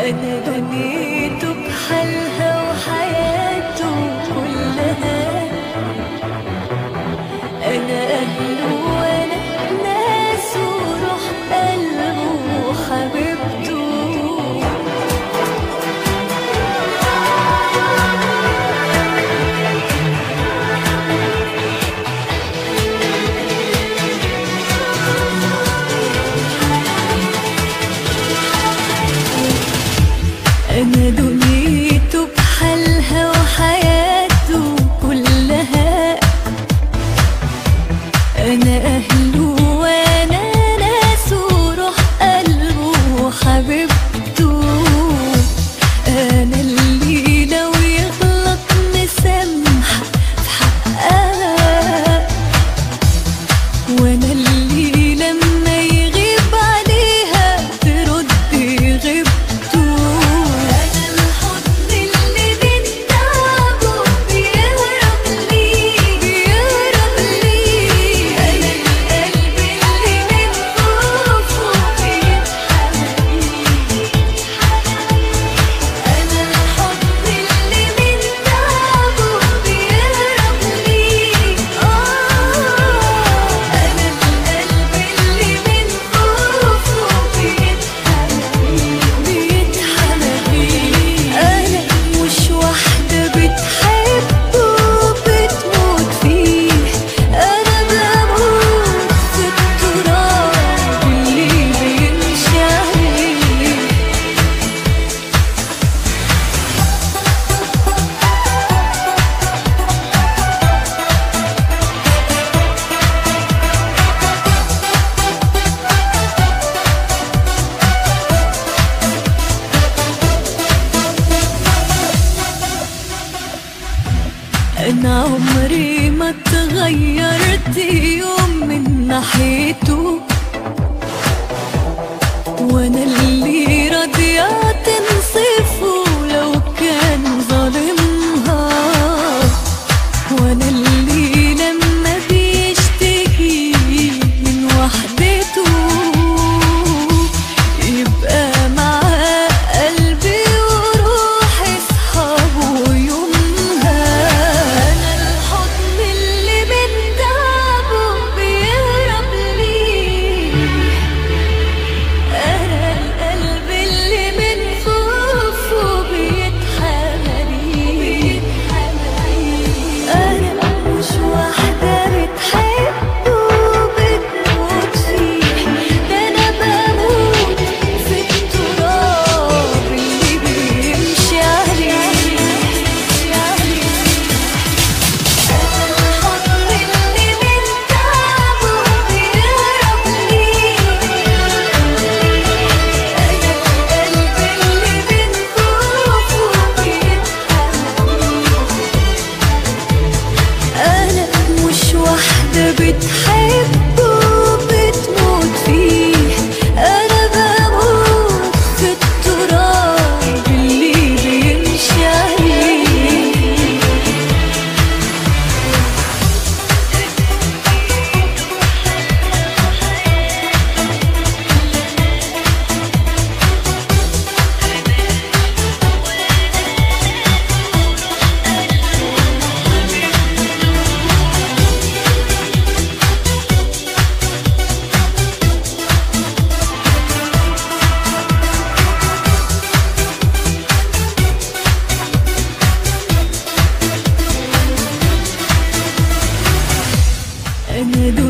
أنا دنيته بحالها وحياته كلها أنا أهله وأنا ناسه وروح قلبه وحبيبته أنا دنيته بحالها وحياته كلها أنا أهله وأنا ناسه وروح قلبه وحبيبته أنا اللي لو يغلط مسامحة في حقها وانا اللي لما يغيب عليها ترد غيبته انا الحضن اللي من تعبه بيهرب لي بيهرب لي انا القلب اللي من خوفه بيتحمل انا الحضن اللي من تعبه بيهرب لي اه انا القلب اللي من خوفه بيتحمل بيتحمل انا مش واحده بتحبه وبتموت فيه انا بموت في التراب اللي بيمشي عليه أنا عمري ما تغيرت يوم من ناحيته وأنا اللي راضية تنصفه لو كان ظالمها وأنا اللي لما بيشتكي من وحدته يبقى معاه قلبي وروحي صحابه يومها أنا الحضن اللي من تعبه بيهرب لي أنا القلب اللي من خوفه بيتحمل أنا مش واحدة بتحبه وبتموت فيه ده أنا بموت في التراب اللي بيمشي عليه أنا الحضن اللي من تعبه بيهرب لي أنا القلب اللي من خوفه بيتحمل أنا مش واحدة بتحبه وبتموت فيه أنا بموت في التراب اللي بيمشي عليه أنا دون